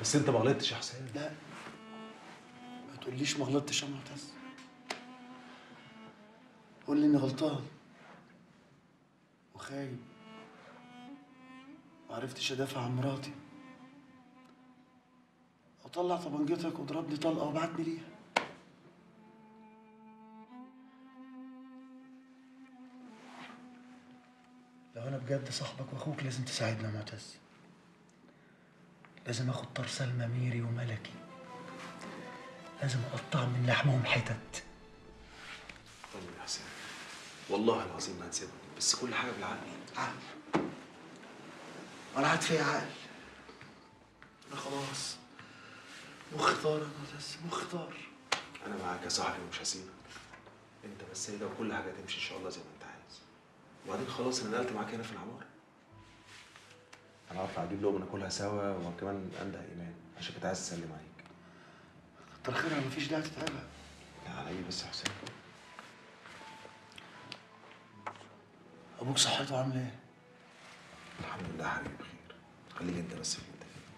بس انت ما غلطتش يا حسين لا ما تقوليش ما غلطتش يا معتز قول لي اني غلطان وخايب معرفتش ادافع عن مراتي وطلع طبنجتك وضربني طلقه وبعتني ليها لو انا بجد صاحبك واخوك لازم تساعدنا يا معتز لازم اخد طرسال مميري وملكي لازم اقطع من لحمهم حتت طيب يا حسين والله العظيم ما هنسيبك بس كل حاجه بالعقل عقل انا قاعد فيا عقل انا خلاص مخي طار يا معتز مخي طار انا معاك يا صاحبي ومش هسيبك انت بس هيدا وكل حاجه هتمشي ان شاء الله زي ما انت عايز وبعدين خلاص انا نقلت معاك هنا في العماره انا هطلع اجيب لقمه ناكلها سوا وكمان انده ايمان عشان كنت عايز اسلم عليك كتر خيرها مفيش داعي تتعبها لا على ايه بس يا حسين ابوك صحته عامله ايه الحمد لله يا حبيبي بخير خليك انت بس في اللي انت فيه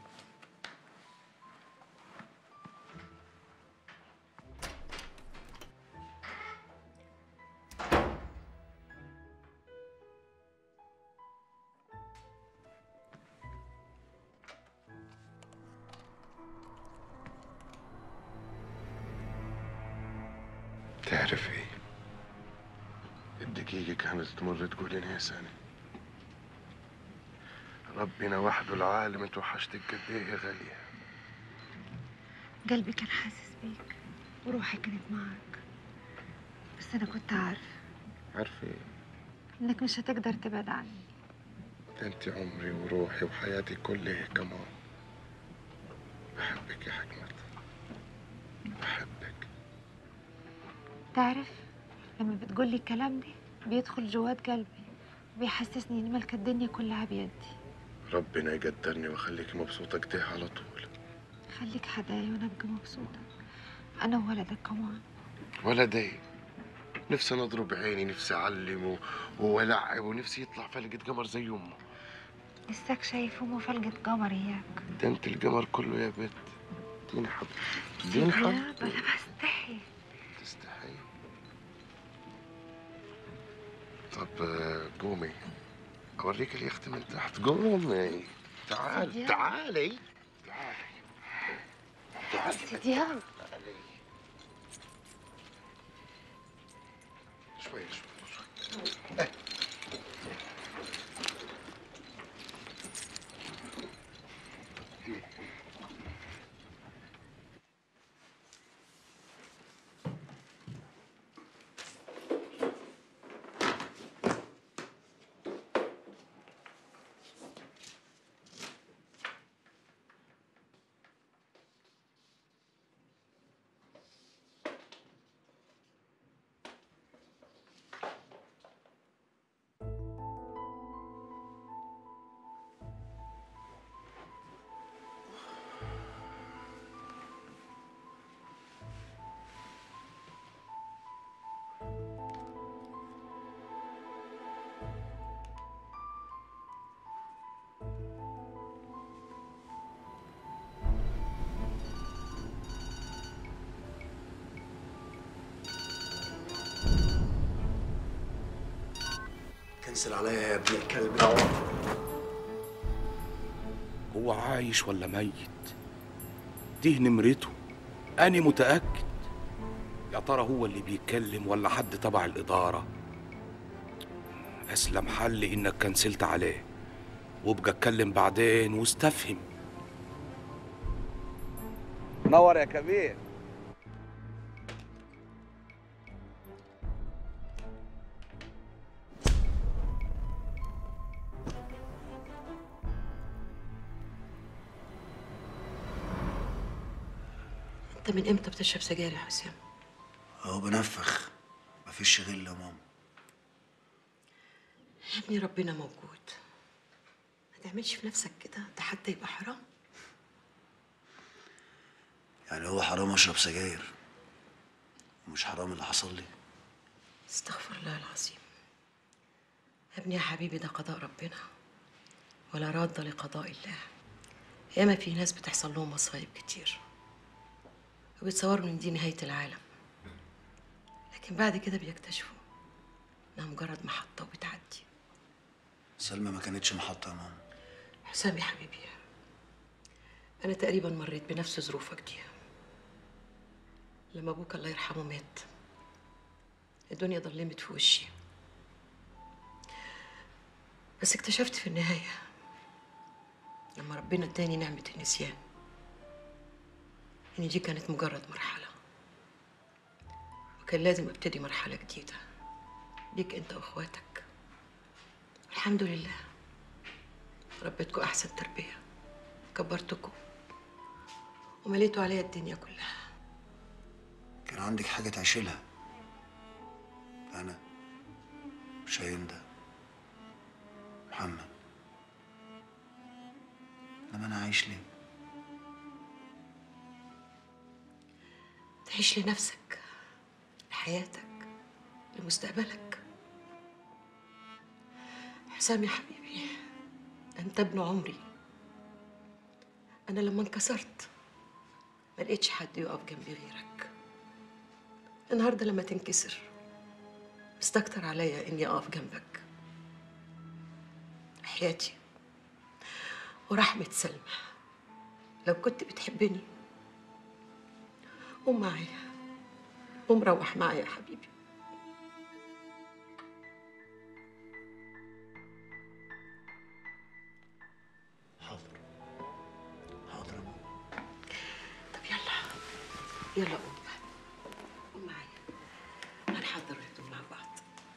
تعرف ايه الدقيقة كانت تمر تقول لي يا سنة ربنا وحده العالم توحشتك قد ايه يا غالية قلبي كان حاسس بيك وروحي كانت معك بس أنا كنت عارفة عارفة ايه إنك مش هتقدر تبعد عني ده انت عمري وروحي وحياتي كلها كمان بحبك يا حكمت بحبك تعرف لما بتقولي الكلام ده بيدخل جوات قلبي وبيحسسني إن ملك الدنيا كلها بيدي ربنا يقدرني واخليك مبسوطة كده على طول خليك حدايا وأنا أبقى مبسوطة أنا وولدك كمان ولدي نفسي أنا اضرب عيني نفسي اعلم و- والعب ونفسي يطلع فلقة قمر زي امه لساك شايف أمه فلقة قمر إياك ده انت القمر كله يا بنت مين حبيبتي مين لا حبيبتي أنا بستحي تستحي طب آه، قومي اوريك اليخت من تحت قومي تعال سيدي. تعالي تعالي تعالي سيدي يلا تعالي شوي شوي شوي كنسل عليا يا ابن الكلب هو عايش ولا ميت دي نمرته أنا متأكد يا ترى هو اللي بيتكلم ولا حد تبع الإدارة أسلم حل إنك كنسلت عليه وابقى اتكلم بعدين واستفهم نور يا كبير انت من امتى بتشرب سجاير يا حسام اهو بنفخ مفيش غل يا ماما يا ابني ربنا موجود ما تعملش في نفسك كده ده حتى يبقى حرام يعني هو حرام اشرب سجاير ومش حرام اللي حصل لي استغفر الله العظيم يا ابني يا حبيبي ده قضاء ربنا ولا راد لقضاء الله ياما في ناس بتحصل لهم مصايب كتير وبيتصوروا ان دي نهاية العالم لكن بعد كده بيكتشفوا انها مجرد محطة وبتعدي سلمى ما كانتش محطة يا ماما حسام يا حبيبي أنا تقريبا مريت بنفس ظروفك دي لما أبوك الله يرحمه مات الدنيا ضلمت في وشي بس اكتشفت في النهاية لما ربنا اداني نعمة النسيان إن دي كانت مجرد مرحلة وكان لازم أبتدي مرحلة جديدة بيك أنت وإخواتك الحمد لله ربيتكم أحسن تربية كبرتكم ومليتوا عليا الدنيا كلها كان عندك حاجة تعشلها أنا شاهين ده محمد إنما أنا عايش ليه؟ تعيش لنفسك لحياتك لمستقبلك حسام يا حبيبي أنت ابن عمري أنا لما انكسرت ما لقيتش حد يقف جنبي غيرك النهارده لما تنكسر استكتر عليا إني أقف جنبك حياتي ورحمة سلمى لو كنت بتحبني قوم معايا قوم روح معايا يا حبيبي حاضر حاضر يا ماما طب يلا يلا قوم بقى قوم معايا هنحضر الهدوم مع بعض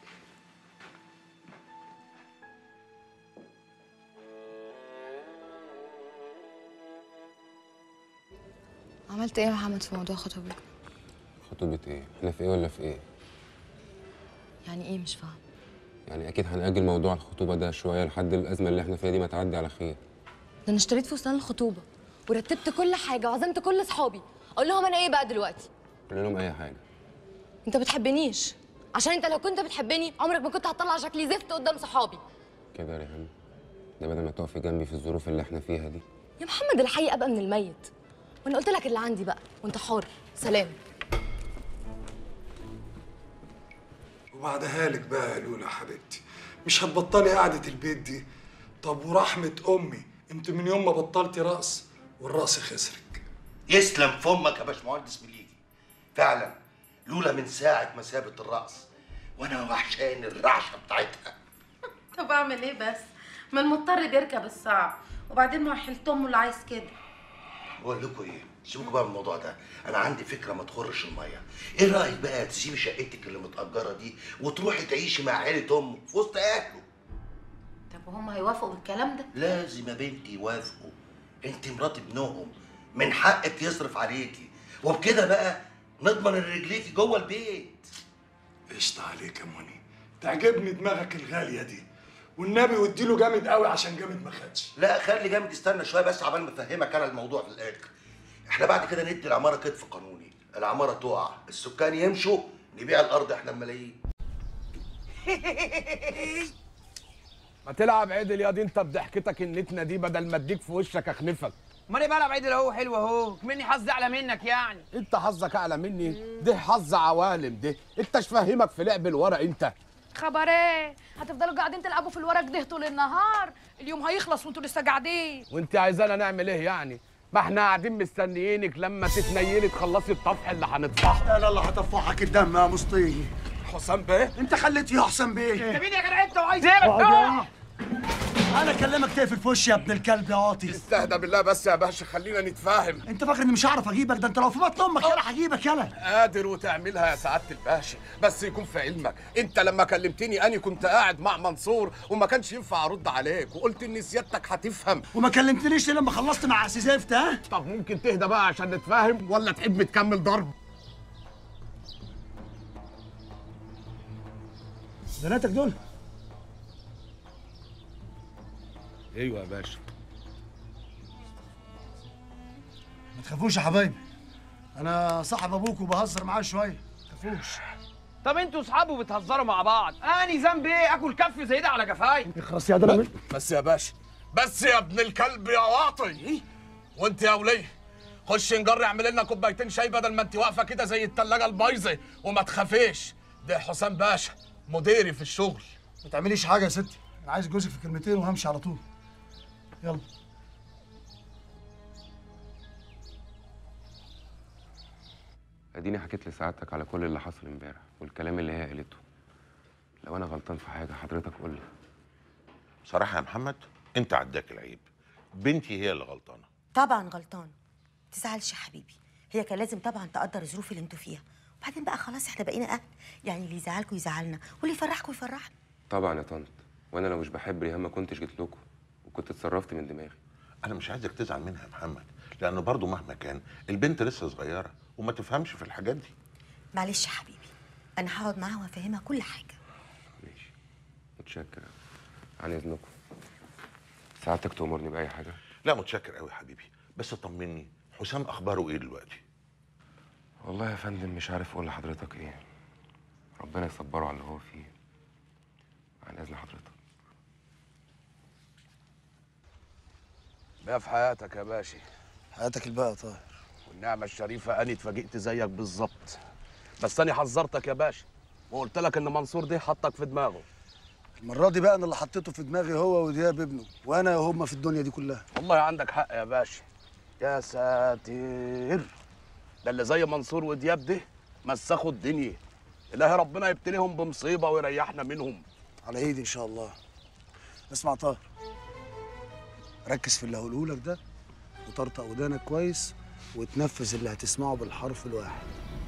عملت ايه يا محمد في موضوع خطوبتنا خطوبة ايه؟ احنا في ايه ولا في ايه؟ يعني ايه مش فاهم يعني اكيد هنأجل موضوع الخطوبة ده شوية لحد الأزمة اللي احنا فيها دي ما تعدي على خير ده انا اشتريت فستان الخطوبه ورتبت كل حاجه وعزمت كل اصحابي اقول لهم انا ايه بقى دلوقتي قول لهم أي حاجة انت بتحبنيش عشان انت لو كنت بتحبني عمرك ما كنت هتطلع شكلي زفت قدام صحابي كده يا ريهام ده بدل ما تقفي جنبي في الظروف اللي احنا فيها دي يا محمد الحقيقه ابقى من الميت وانا قلت لك اللي عندي بقى وانت حر سلام وبعدها لك بقى يا لولا حبيبتي مش هتبطلي قعدة البيت دي طب ورحمة أمي أنت من يوم ما بطلتي رقص والرقص خسرك يسلم فمك يا باشمهندس مليجي فعلا لولا من ساعة ما سابت الرقص وانا وحشاني الرعشة بتاعتها طب اعمل ايه بس ما المضطر بيركب الصعب وبعدين ما حلت امه اللي عايز كده بقول لكم ايه سيبكوا بقى من الموضوع ده انا عندي فكرة ما تخرش المية ايه رأيك بقى تسيبي شقتك اللي متأجرة دي وتروحي تعيشي مع عيلة امه في وسط اهله طب وهم هيوافقوا بالكلام ده لازم يا بنتي يوافقوا انت مرات ابنهم من حقك يصرف عليكي وبكده بقى نضمن ان رجليكي جوه البيت قشطة عليك يا موني تعجبني دماغك الغالية دي والنبي واديله جامد قوي عشان جامد ما خدش لا خلي جامد استنى شويه بس عبال ما افهمك انا الموضوع في الاخر احنا بعد كده ندي العماره كتف قانوني العماره تقع السكان يمشوا نبيع الارض احنا بملايين ما تلعب عدل يا دي انت بضحكتك النتنه دي بدل ما اديك في وشك اخنفك امال ايه بلعب عدل اهو حلو اهو كمني حظي اعلى منك يعني انت حظك اعلى مني ده حظ عوالم ده انت مش فاهمك في لعب الورق انت خبر ايه هتفضلوا قاعدين تلعبوا في الورق ده طول النهار اليوم هيخلص وانتوا لسه قاعدين وانت عايزانا نعمل ايه يعني ما احنا قاعدين مستنيينك لما تتنيلي تخلصي الطفح اللي هنطفحه انا اللي هطفحك الدم يا مسطي حسام بيه انت خليت فيه حسام بيه انت مين يا جدع انت وعايز ايه اقعد انا اكلمك تقفل في وشي يا ابن الكلب يا واطي استهدى بالله بس يا باشا خلينا نتفاهم انت فاكر اني مش هعرف اجيبك ده انت لو في بطن امك يلا هجيبك يلا قادر وتعملها يا سعاده الباشا بس يكون في علمك انت لما كلمتني اني كنت قاعد مع منصور وما كانش ينفع ارد عليك وقلت ان سيادتك هتفهم وما كلمتنيش ليه لما خلصت مع سي زفت ها طب ممكن تهدى بقى عشان نتفاهم ولا تحب تكمل ضرب بناتك دول ايوه يا باشا ما تخافوش يا حبايبي انا صاحب ابوك وبهزر معاه شويه ما تخافوش طب انتوا اصحابه بتهزروا مع بعض اني ذنبي ايه اكل كف زي ده على جفاي اخرس يا ده بس يا باشا بس يا ابن الكلب يا واطي وانت يا وليه خش نجري اعمل لنا كوبايتين شاي بدل ما انت واقفه كده زي التلاجه البايظه وما تخافيش ده حسام باشا مديري في الشغل ما تعمليش حاجه يا ستي انا عايز جوزك في كلمتين وهمشي على طول يلا اديني حكيت لسعادتك على كل اللي حصل امبارح والكلام اللي هي قالته لو انا غلطان في حاجه حضرتك قول لي صراحة يا محمد انت عداك العيب بنتي هي اللي غلطانة طبعا غلطان تزعلش يا حبيبي هي كان لازم طبعا تقدر الظروف اللي انتوا فيها وبعدين بقى خلاص احنا بقينا اهل يعني اللي يزعلكوا يزعلنا واللي يفرحكوا يفرحنا طبعا يا طنط وانا لو مش بحب ريهام ما كنتش جيت لكم وكنت اتصرفت من دماغي انا مش عايزك تزعل منها يا محمد لان برضو مهما كان البنت لسه صغيرة وما تفهمش في الحاجات دي معلش يا حبيبي انا هقعد معاها وافهمها كل حاجه متشكر عن اذنكم سعادتك تأمرني بأي حاجة لا متشكر قوي يا حبيبي بس طمني حسام اخباره ايه دلوقتي والله يا فندم مش عارف اقول لحضرتك ايه ربنا يصبره على اللي هو فيه عن اذن حضرتك بقى في حياتك يا باشا حياتك الباقي يا طاهر والنعمة الشريفة أنا اتفاجئت زيك بالظبط بس أنا حذرتك يا باشا وقلت لك إن منصور ده حطك في دماغه المره دي بقى انا اللي حطيته في دماغي هو ودياب ابنه وانا وهم في الدنيا دي كلها والله عندك حق يا باشا يا ساتر ده اللي زي منصور ودياب ده مسخوا الدنيا إلهي ربنا يبتليهم بمصيبة ويريحنا منهم على ايدي ان شاء الله اسمع طاهر ركز في اللي هقوله لك ده وطرطق ودانك كويس وتنفذ اللي هتسمعه بالحرف الواحد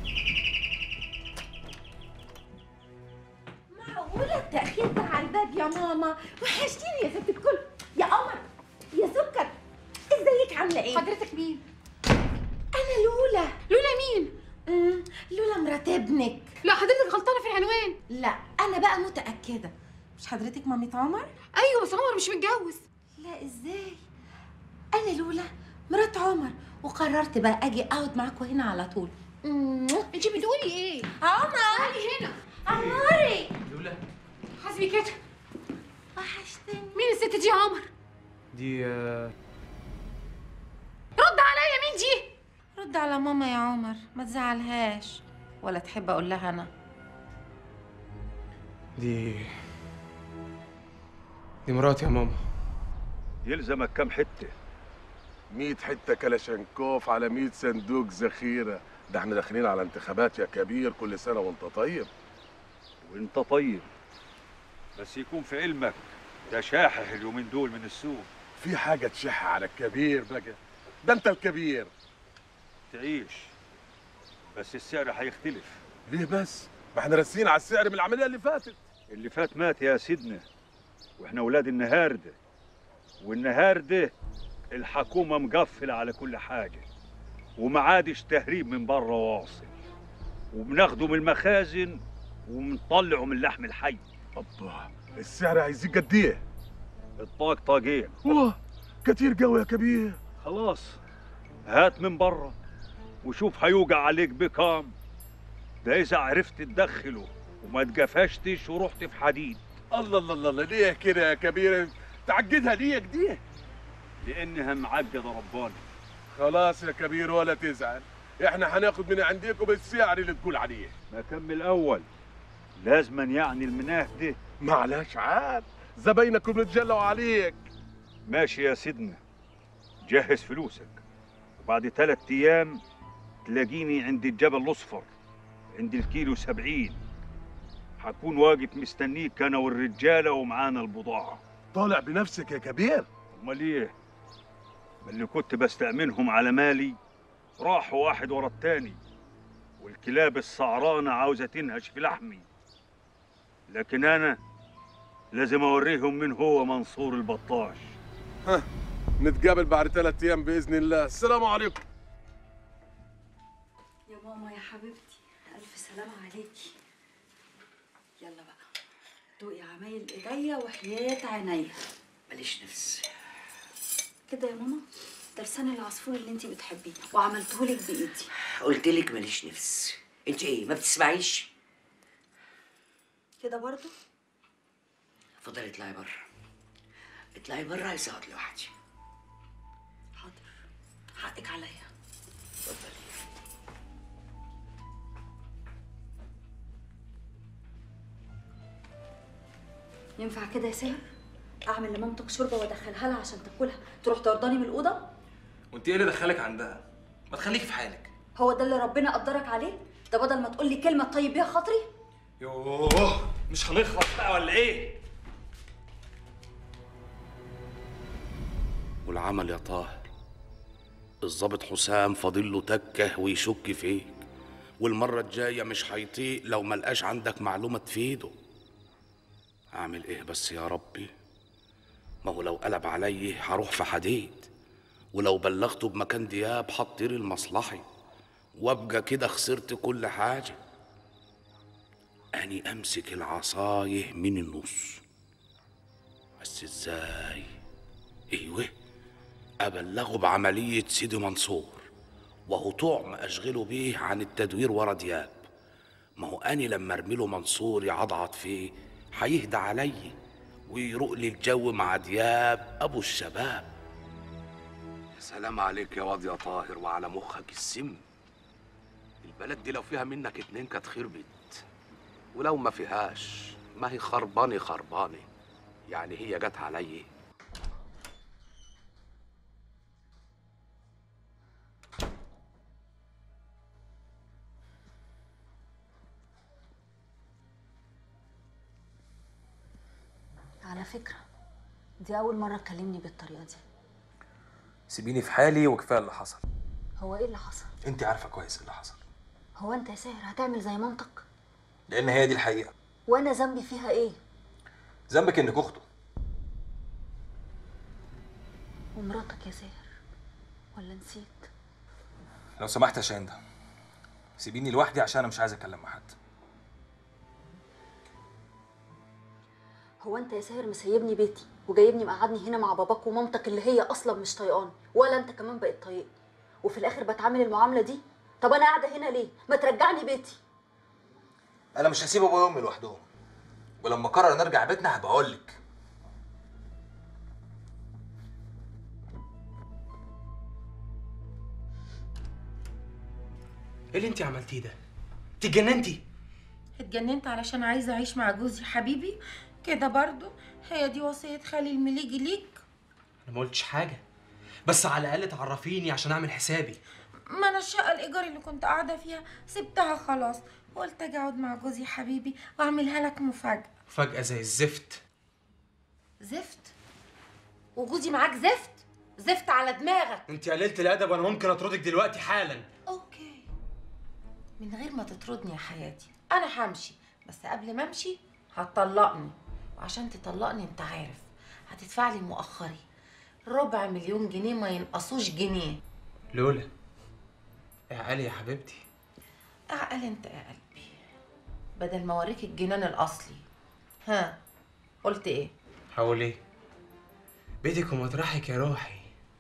معقولة التأخير ده على الباب يا ماما وحشتيني يا ست الكل يا قمر يا سكر ازيك عاملة ايه؟ حضرتك مين؟ أنا لولا لولا مين؟ مم. لولا مرات ابنك لا حضرتك غلطانه في العنوان لا أنا بقى متأكدة مش حضرتك مامة عمر؟ ايوه بس عمر مش متجوز لا ازاي؟ أنا لولا مرات عمر وقررت بقى أجي أقعد معاكوا هنا على طول انت بتقولي ايه؟ عمر تعالي هنا عمري لولا حاسبي كده وحشتني مين الست دي يا عمر؟ دي آه، رد عليا مين دي؟ رد على ماما يا عمر ما تزعلهاش ولا تحب أقول لها أنا دي دي مراتي يا ماما يلزمك كام حتة؟ 100 حتة كلاشنكوف على 100 صندوق ذخيرة ده احنا داخلين على انتخابات يا كبير كل سنة وانت طيب وانت طيب بس يكون في علمك ده شاحح اليومين دول من السوق في حاجة تشح على الكبير بقى ده انت الكبير تعيش بس السعر هيختلف ليه بس؟ ما احنا راسين على السعر من العملية اللي فاتت اللي فات مات يا سيدنا واحنا ولاد النهار ده والنهار ده الحكومة مقفلة على كل حاجة وما عادش تهريب من بره واصل وبناخده من المخازن وبنطلعه من اللحم الحي الله السعر هيزيد قد ايه؟ الطاق طاقين واه كتير قوي يا كبير خلاص هات من بره وشوف هيوقع عليك بكام ده اذا عرفت تدخله وما تقفشتش ورحت في حديد الله الله الله الله، ليه كده يا كبير تعقدها ليه كده لانها معقده رباني خلاص يا كبير ولا تزعل احنا هناخد من عندكم بالسعر اللي تقول عليه ما كمل اول لازما يعني المناه ده معلش عاد زباينك بيتجلوا عليك ماشي يا سيدنا جهز فلوسك وبعد ثلاث ايام تلاقيني عند الجبل الاصفر عند الكيلو سبعين حكون واقف مستنيك انا والرجاله ومعانا البضاعه طالع بنفسك يا كبير امال ايه ما اللي كنت بستأمنهم على مالي راحوا واحد ورا التاني والكلاب السعرانة عاوزة تنهش في لحمي لكن أنا لازم أوريهم من هو منصور البطاش ها نتقابل بعد ثلاث ايام باذن الله السلام عليكم يا ماما يا حبيبتي ألف سلامة عليكي يلا بقى دوقي عمايل إيديا وحياة عينيا ماليش نفس كده يا ماما ده لسان العصفور اللي انتي بتحبيه وعملتهولك بإيدي قلت لك ماليش نفس انت ايه ما بتسمعيش كده برضو اتفضلي اطلعي بره اطلعي بره عايز اقعد لوحدي حاضر حقك عليا ينفع كده يا سهر اعمل لمامتك شوربه وادخلها لها عشان تاكلها تروح ترضاني من الاوضه وانت ايه اللي دخلك عندها ما تخليكي في حالك هو ده اللي ربنا قدرك عليه ده بدل ما تقول لي كلمه طيب بيها خاطري يوه مش هنخلص بقى ولا ايه والعمل يا طاهر الظابط حسام فاضل له تكه ويشك فيك والمرة الجاية مش هيطيق لو ملقاش عندك معلومة تفيده أعمل إيه بس يا ربي ما هو لو قلب علي هروح في حديد ولو بلغته بمكان دياب هطير المصلحي وابقى كده خسرت كل حاجة أني أمسك العصاية من النص بس إزاي ايوه ابلغه بعمليه سيدي منصور وهو طعم اشغله بيه عن التدوير ورا دياب ما هو اني لما ارمي له منصور يعضعض فيه هيهدى علي ويروق لي الجو مع دياب ابو الشباب يا سلام عليك يا واد يا طاهر وعلى مخك السم البلد دي لو فيها منك اتنين كانت خربت ولو ما فيهاش ما هي خربانه خربانه يعني هي جت علي على فكره دي اول مره تكلمني بالطريقه دي سيبيني في حالي وكفايه اللي حصل هو ايه اللي حصل انت عارفه كويس اللي حصل هو انت يا ساهر هتعمل زي مامتك لان هي دي الحقيقه وانا ذنبي فيها ايه ذنبك انك اخته ومراتك يا ساهر ولا نسيت لو سمحت يا شاهندة سيبيني لوحدي عشان انا مش عايز اتكلم مع حد هو انت يا ساهر مسيبني بيتي وجايبني مقعدني هنا مع باباك ومامتك اللي هي اصلا مش طايقاني ولا انت كمان بقيت طايقني وفي الاخر بتعامل المعامله دي طب انا قاعده هنا ليه ما ترجعني بيتي انا مش هسيب ابويا وامي لوحدهم ولما قرر نرجع بيتنا هبقى اقول لك ايه اللي انت عملتيه ده؟ انت اتجننتي اتجننت علشان عايزه اعيش مع جوزي حبيبي كده برضو هي دي وصيه خالي المليجي ليك انا ما قلتش حاجه بس على الاقل تعرفيني عشان اعمل حسابي ما انا الشقه الايجار اللي كنت قاعده فيها سبتها خلاص وقلت اجي اقعد مع جوزي حبيبي واعملها لك مفاجاه فجاه زي الزفت زفت وجوزي معاك زفت زفت على دماغك انت قللت الادب وانا ممكن اطردك دلوقتي حالا اوكي من غير ما تطردني يا حياتي انا همشي بس قبل ما امشي هتطلقني وعشان تطلقني انت عارف هتدفع لي مؤخري ربع مليون جنيه ما ينقصوش جنيه لولا اعقلي يا حبيبتي اعقل انت يا قلبي بدل ما اوريك الجنان الاصلي ها قلت ايه حاول ايه بيتك ومطرحك يا روحي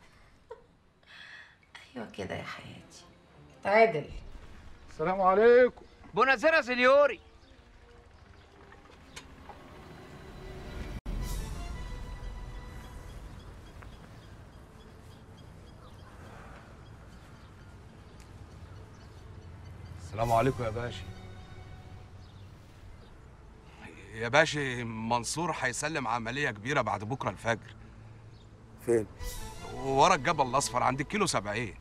ايوه كده يا حياتي تعادل السلام عليكم بوناسيرا سينيوري السلام عليكم يا باشا يا باشا منصور هيسلم عملية كبيرة بعد بكرة الفجر فين؟ ورا الجبل الأصفر عند الكيلو سبعين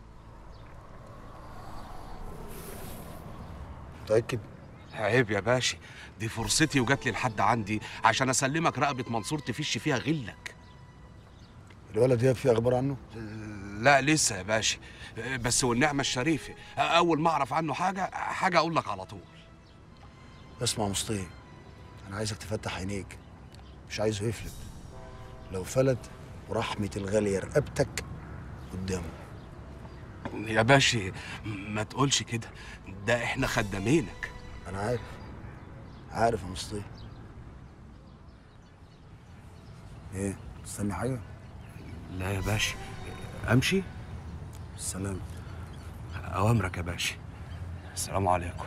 متأكد؟ عيب يا باشا دي فرصتي وجات لي لحد عندي عشان أسلمك رقبة منصور تفش فيها غلك الولد دياب فيه أخبار عنه؟ لا لسه يا باشا بس والنعمة الشريفة أول ما أعرف عنه حاجة حاجة أقول لك على طول اسمع مصطفى أنا عايزك تفتح عينيك مش عايزه يفلت لو فلت ورحمة الغالية رقبتك قدامه يا باشا ما تقولش كده ده احنا خدامينك أنا عارف عارف يا مصطفى إيه؟ مستني حاجة؟ لا يا باشا أمشي السلام أوامرك يا باشا السلام عليكم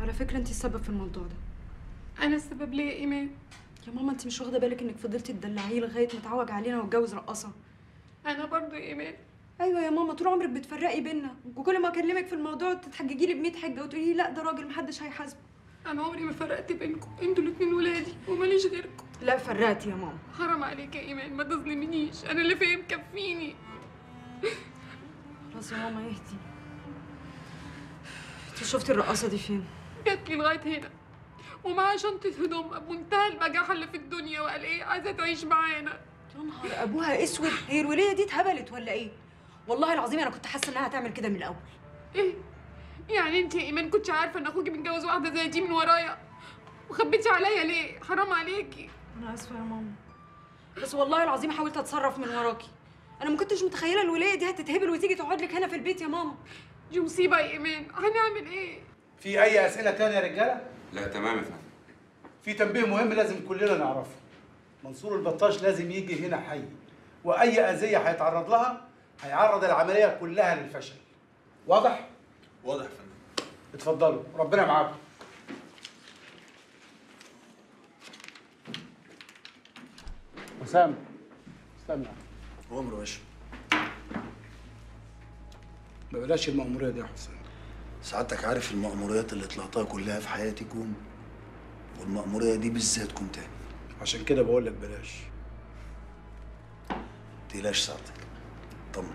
على فكره انت السبب في الموضوع ده انا السبب ليه يا ايمان يا ماما انت مش واخده بالك انك فضلتي تدلعيه لغايه ما اتعوج علينا واتجوز رقاصه انا برضو يا ايمان ايوه يا ماما طول عمرك بتفرقي بينا وكل ما اكلمك في الموضوع تتحججي لي ب 100 حجه وتقولي لي لا ده راجل محدش هيحاسبه انا عمري ما فرقت بينكم انتوا الاتنين ولادي وماليش غيركم لا فرقتي يا ماما حرام عليك يا ايمان ما تظلمنيش انا اللي فيا مكفيني خلاص يا ماما اهدي انت شفتي الرقاصه دي فين جات لي لغايه هنا ومعاها شنطه هدوم بمنتهى البجاحه اللي في الدنيا وقال ايه عايزه تعيش معانا يا نهار ابوها اسود هي الوليه دي اتهبلت ولا ايه والله العظيم انا كنت حاسه انها هتعمل كده من الاول ايه يعني انت يا ايمان كنتش عارفه ان اخوكي متجوز واحده زي دي من ورايا وخبيتي عليا ليه حرام عليكي انا اسفه يا ماما بس والله العظيم حاولت اتصرف من وراكي انا ما كنتش متخيله الولايه دي هتتهبل وتيجي تقعد لك هنا في البيت يا ماما دي مصيبه يا ايمان هنعمل ايه في اي اسئله تانية يا رجاله لا تمام يا فندم في تنبيه مهم لازم كلنا نعرفه منصور البطاش لازم يجي هنا حي واي اذيه هيتعرض لها هيعرض العمليه كلها للفشل واضح واضح يا فندم اتفضلوا ربنا معاكم وسام استنى عمر يا باشا ما بلاش المأمورية دي يا حسام سعادتك عارف المأموريات اللي طلعتها كلها في حياتي كوم والمأمورية دي بالذات كوم تاني عشان كده بقول لك بلاش تقلقش سعادتك طمن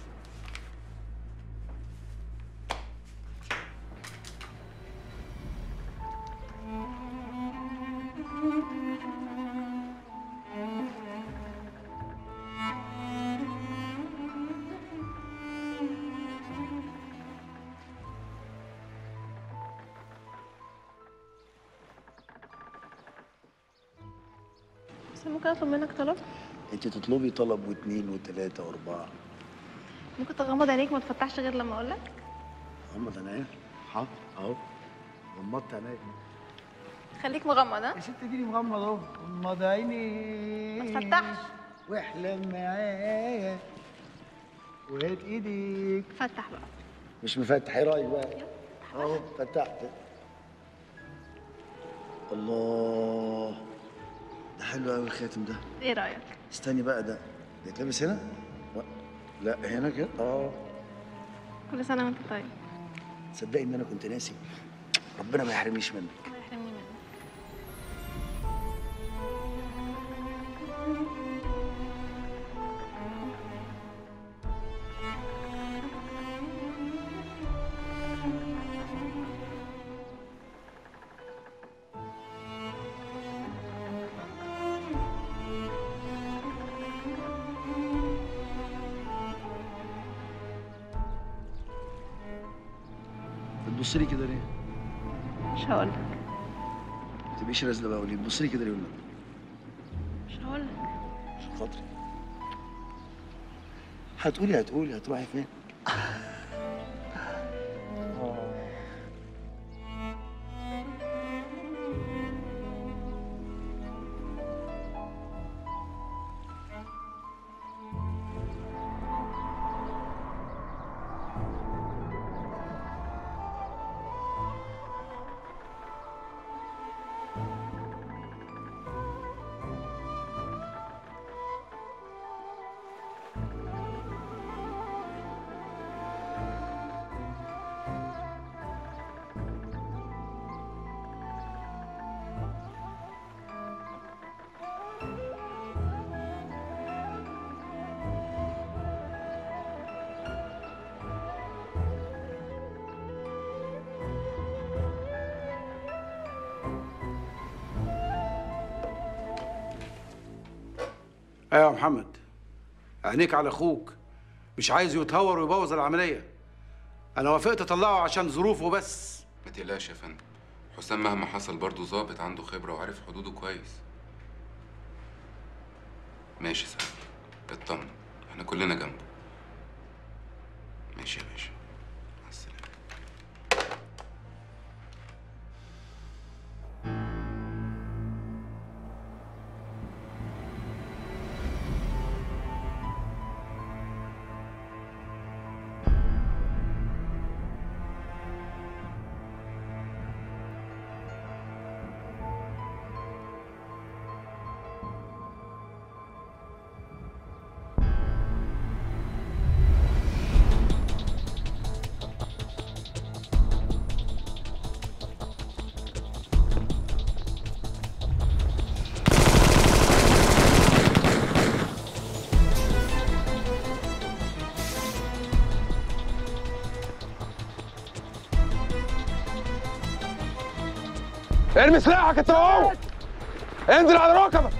بس ممكن اطلب منك طلب انت تطلبي طلب واثنين وثلاثة واربعة ممكن تغمض عينيك ما تفتحش غير لما اقول لك غمض عينيا حاضر اهو غمضت عينيا خليك مغمض ها يا ست اديني مغمض اهو غمض عيني ما تفتحش واحلم معايا وهات ايديك فتح بقى مش مفتح ايه رايك بقى اهو فتحت الله ده حلو قوي الخاتم ده ايه رايك استني بقى ده ده يتلبس هنا و- لا هنا كده اه كل سنه وانت طيب تصدقي ان انا كنت ناسي ربنا ما يحرمنيش منك الله يحرمني منك بتبص لي كده ليه؟ مش هقول لك ما تبقيش رازله بقى وليه بتبص لي كده ليه والنبي؟ مش هقول لك عشان خاطري هتقولي هتقولي هتروحي فين؟ ايوه يا محمد عينيك على اخوك مش عايز يتهور ويبوظ العمليه انا وافقت اطلعه عشان ظروفه بس ما تقلقش يا فندم حسام مهما حصل برضه ظابط عنده خبرة وعارف حدوده كويس ماشي يا سعد اطمن احنا كلنا جنبه ماشي يا باشا مع السلامة ارمي سلاحك انت وهو انزل على ركبك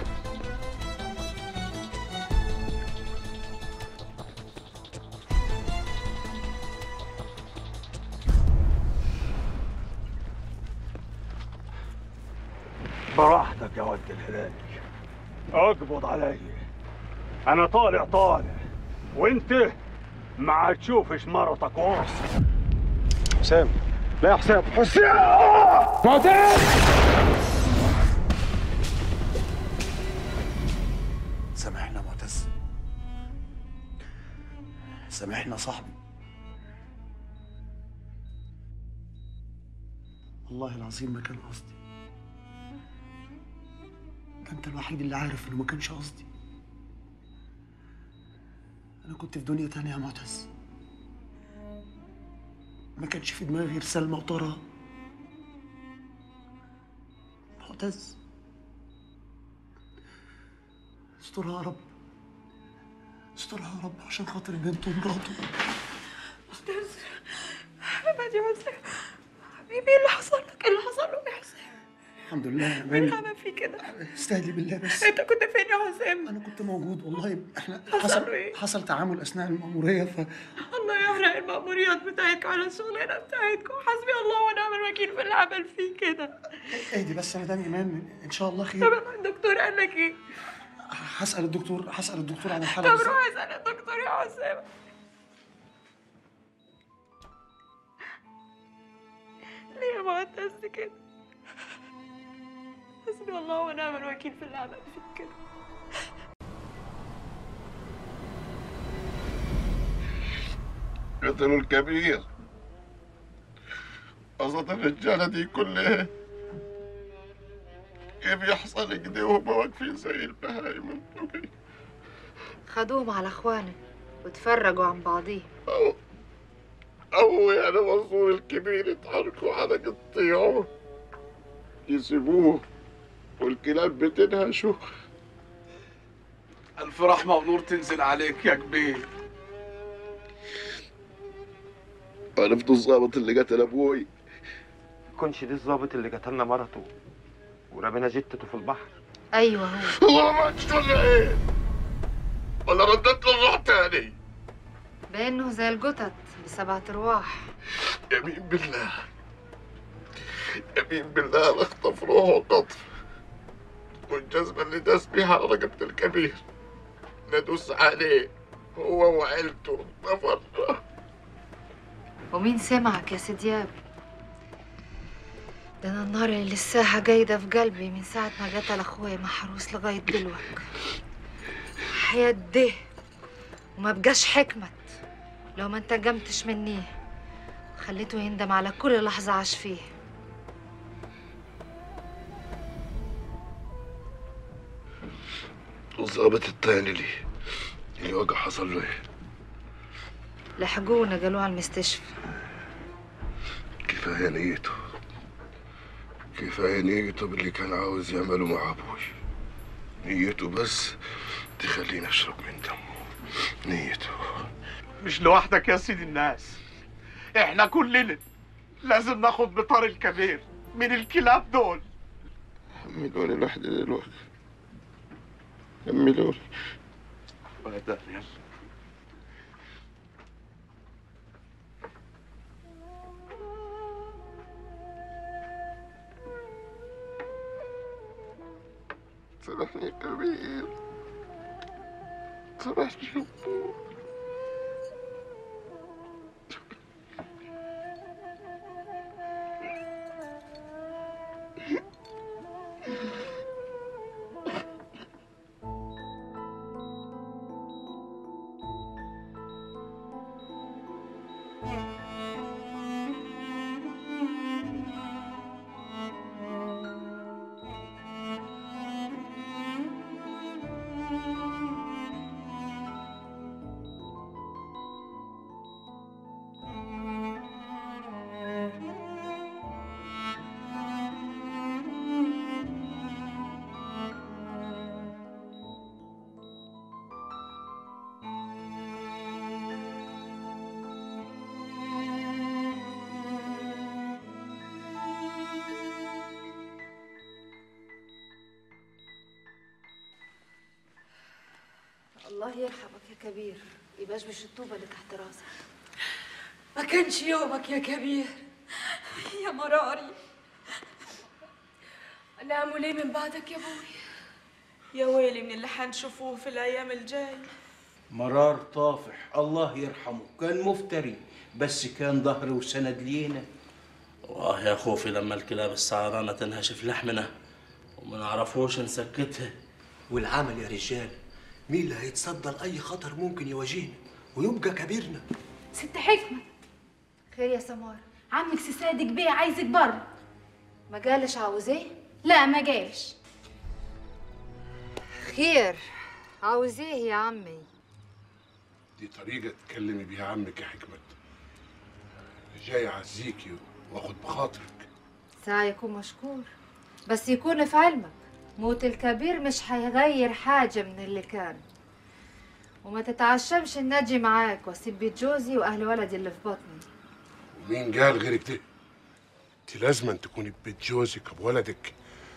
براحتك يا ولد الهلال اقبض عليا انا طالع طالع وانت ما هتشوفش مرتك واصل حسام لا يا حسام حسام معتز سامحنا يا معتز سامحنا يا صاحبي والله العظيم ما كان قصدي ده انت الوحيد اللي عارف انه ما كانش قصدي انا كنت في دنيا تانية يا معتز ما كانش في دماغي غير سلمى وطارق معتز استرها يا رب استرها يا رب عشان خاطر بنته ومراته معتز حبيبتي يا حسام حبيبي إيه اللي حصل لك إيه اللي حصل له يا حسام الحمد لله يا مين مان عمل فيه كده استهدي بالله بس انت كنت فين يا حسام انا كنت موجود والله احنا حصل حصل إيه؟ حصل تعامل اثناء المأمورية ف الله يحرق المأموريات بتاعتكم على الشغلانة بتاعتكم حسبي الله ونعم الوكيل في اللي عمل فيه كده اهدي بس يا مدام ايمان ان شاء الله طب خير الدكتور قال لك ايه؟ هسأل الدكتور هسأل الدكتور عن الحالة طب بالظبط. روح اسأل الدكتور يا حسام ليه يا معتز كده؟ حسبي الله ونعم الوكيل في اللي عمل فيك كده قتلوا الكبير قصد الرجالة دي كلها كيف يحصل كده وهم واقفين زي البهايم انتوا خدوهم على اخوانك وتفرجوا عن بعضيهم أبوي أنا منصور الكبير اتحركوا على قطيعه يسيبوه والكلاب بتنهشه ألف رحمة ونور تنزل عليك يا كبير عرفتوا الظابط اللي قتل أبوي كونش دي الظابط اللي قتلنا مرته ورمينا جتته في البحر ايوه هو هو ما ولا إيه؟ ولا ردت له الروح تاني بانه زي الجتت بسبعة ارواح يمين بالله يمين بالله لا اخطف روحه قطف والجزمة اللي داس بيها على رقبة الكبير ندوس عليه هو وعيلته نفر ومين سمعك يا سدياب ده انا النار اللي لساها جايده في قلبي من ساعه ما قتل اخويا محروس لغايه دلوقتي حياة ده وما بقاش حكمت لو ما انتقمتش مني خليته يندم على كل لحظه عاش فيه والظابط التاني اللي اللي وقع حصل له ايه؟ لحقوه ونقلوه على المستشفى كفاية نيته كفاية نيته باللي كان عاوز يعمله مع أبوي نيته بس تخليني أشرب من دمه نيته مش لوحدك يا سيدي الناس احنا كلنا لازم ناخد بطار الكبير من الكلاب دول حملوني لوحدي دلوقتي حملوني بعدين يلا سامحني يا كبير سامحني يا أبوي الله يرحمك يا كبير يبقاش مش الطوبة اللي تحت راسك ما كانش يومك يا كبير يا مراري انا اعمل ايه من بعدك يا ابوي يا ويلي من اللي حنشوفوه في الايام الجايه مرار طافح الله يرحمه كان مفتري بس كان ظهر وسند لينا واه يا خوفي لما الكلاب السعرانة تنهش في لحمنا وما نعرفوش نسكتها والعمل يا رجال مين اللي هيتصدى لأي خطر ممكن يواجهنا ويبقى كبيرنا ست حكمة خير يا سمار عمك سي صادق بيه عايزك بره ما جالش عاوز ايه؟ لا ما جالش خير عاوز ايه يا عمي دي طريقة تكلمي بيها عمك يا حكمت جاي أعزيكي وآخد بخاطرك ساعة يكون مشكور بس يكون في علمك موت الكبير مش هيغير حاجة من اللي كان وما تتعشمش ان اجي معاك واسيب بيت جوزي واهل ولدي اللي في بطني ومين قال غيرك ده؟ انت لازم تكوني ببيت جوزك بولدك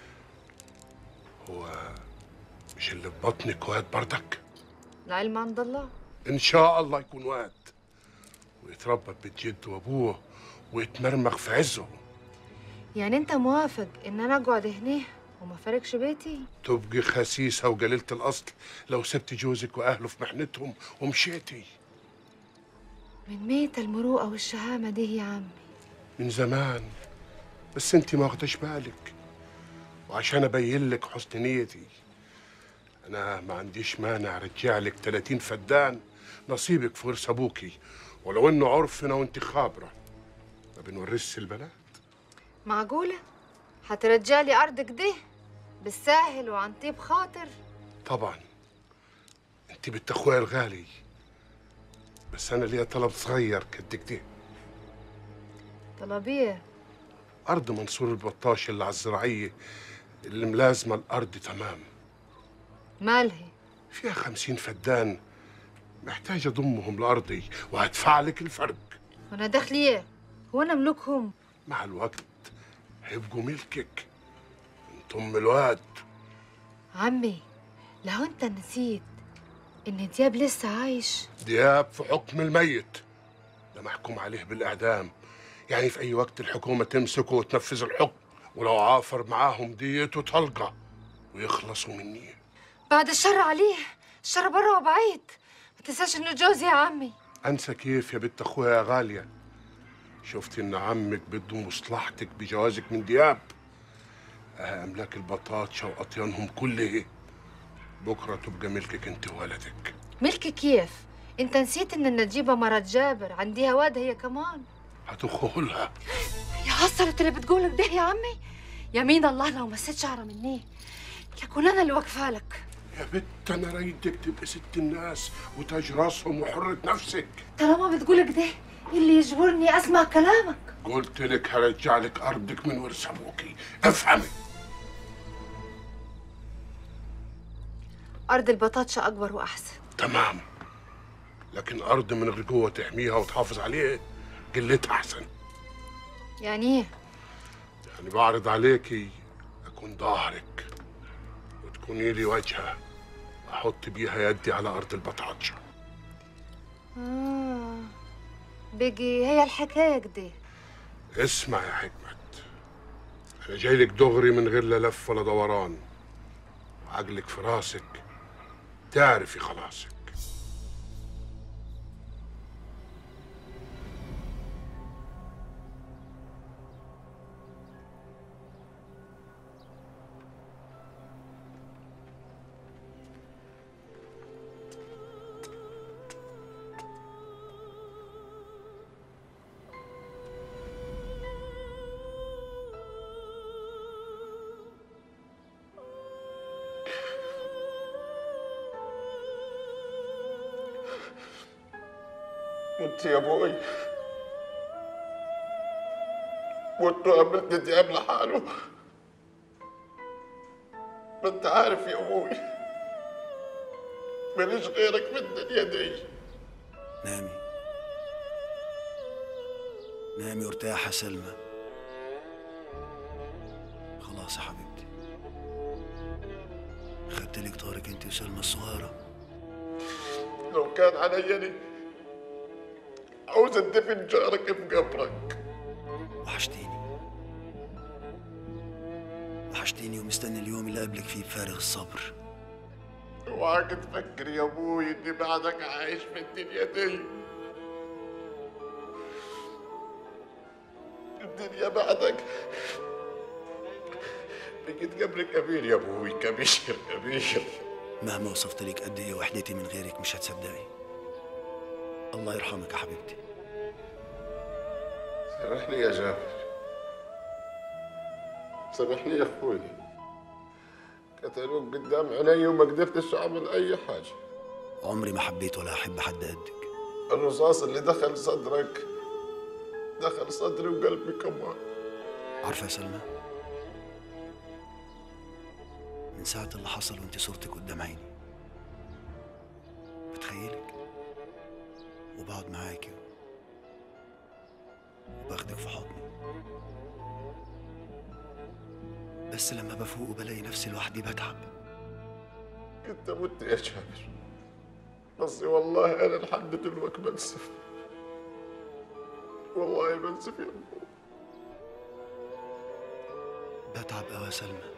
هو مش اللي في بطنك واد بردك العلم عند الله ان شاء الله يكون واد ويتربى ببيت جده وابوه ويتمرمغ في عزه يعني انت موافق ان انا اقعد هنا وما فارقش بيتي تبقي خسيسة وقليلة الأصل لو سبتي جوزك وأهله في محنتهم ومشيتي من ميت المروءة والشهامة دي يا عمي من زمان بس انت ما واخداش بالك وعشان ابين لك حسن نيتي انا ما عنديش مانع ارجع لك 30 فدان نصيبك في ورث ابوكي ولو انه عرفنا وانت خابره ما بنورثش البنات معقولة هترجع لي ارضك دي بالساهل وعن طيب خاطر طبعا انت بنت اخويا الغالي بس انا ليا طلب صغير كدك ده طلبيه ارض منصور البطاش اللي على الزراعيه اللي ملازمه الارض تمام مالهي فيها خمسين فدان محتاج اضمهم لارضي وهدفع لك الفرق وانا دخلي ايه هو انا ملوكهم مع الوقت هيبقوا ملكك انت ام الواد عمي لو انت نسيت ان دياب لسه عايش دياب في حكم الميت ده محكوم عليه بالاعدام يعني في اي وقت الحكومه تمسكه وتنفذ الحكم ولو عافر معاهم ديته طلقه ويخلصوا مني بعد الشر عليه الشر بره وبعيد ما تنساش انه جوزي يا عمي انسى كيف يا بنت اخويا يا غاليه شفتي ان عمك بده مصلحتك بجوازك من دياب آه، املاك البطاطشه واطيانهم كلها بكره تبقى ملكك انت وولدك ملك كيف انت نسيت ان النجيبه مرات جابر عندها واد هي كمان هتخولها يا حصلت اللي بتقولك ده يا عمي يمين الله لو مسيت شعره مني لكن انا اللي واقفه لك يا بنت انا رايدك تبقى ست الناس وتاج راسهم وحرة نفسك طالما بتقولك ده إيه اللي يجبرني اسمع كلامك قلت لك هرجع لك ارضك من ورث ابوكي افهمي ارض البطاطشه اكبر واحسن تمام لكن ارض من غير جوه تحميها وتحافظ عليها قلتها احسن يعني ايه يعني بعرض عليكي اكون ظهرك وتكوني لي وجهه احط بيها يدي على ارض البطاطشه آه. بيجي هي الحكايه كده اسمع يا حكمت انا جاي لك دغري من غير لا لف ولا دوران عقلك في راسك تعرفي خلاصك وانت يا ابوي وانت قابلت دياب لحاله ما انت عارف يا ابوي ماليش غيرك في الدنيا دي نامي نامي وارتاحي يا سلمى خلاص يا حبيبتي خدت لك طارق انت وسلمى الصغيره لو كان علي أنا عاوز أدفن جارك في قبرك وحشتيني وحشتيني ومستني اليوم اللي قبلك فيه بفارغ الصبر اوعاك تفكر يا ابوي اني بعدك عايش في الدنيا دي الدنيا بعدك بقيت قبر كبير يا ابوي كبير كبير مهما وصفت لك قد ايه وحدتي من غيرك مش هتصدقي الله يرحمك يا حبيبتي سامحني يا جابر سامحني يا اخوي قتلوك قدام عيني وما قدرتش اعمل اي حاجه عمري ما حبيت ولا احب حد قدك الرصاص اللي دخل صدرك دخل صدري وقلبي كمان عارفه يا سلمى من ساعة اللي حصل وانت صورتك قدام عيني بتخيلك وبقعد معاكي وباخدك في حضني بس لما بفوق وبلاقي نفسي لوحدي بتعب انت مت يا جابر بس والله انا لحد دلوقتي بنسف والله بنسف يا ابو بتعب قوي يا سلمى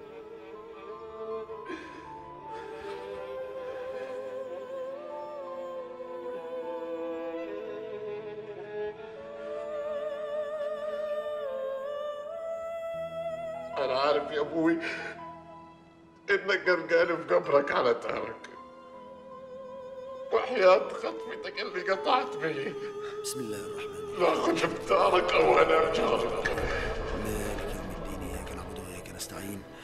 انا عارف يا ابوي انك قلقان في قبرك على تارك وحياة خطفتك اللي قطعت بي بسم الله الرحمن لا خذ بتارك او انا جارك مالك يوم الدين اياك نعبد واياك نستعين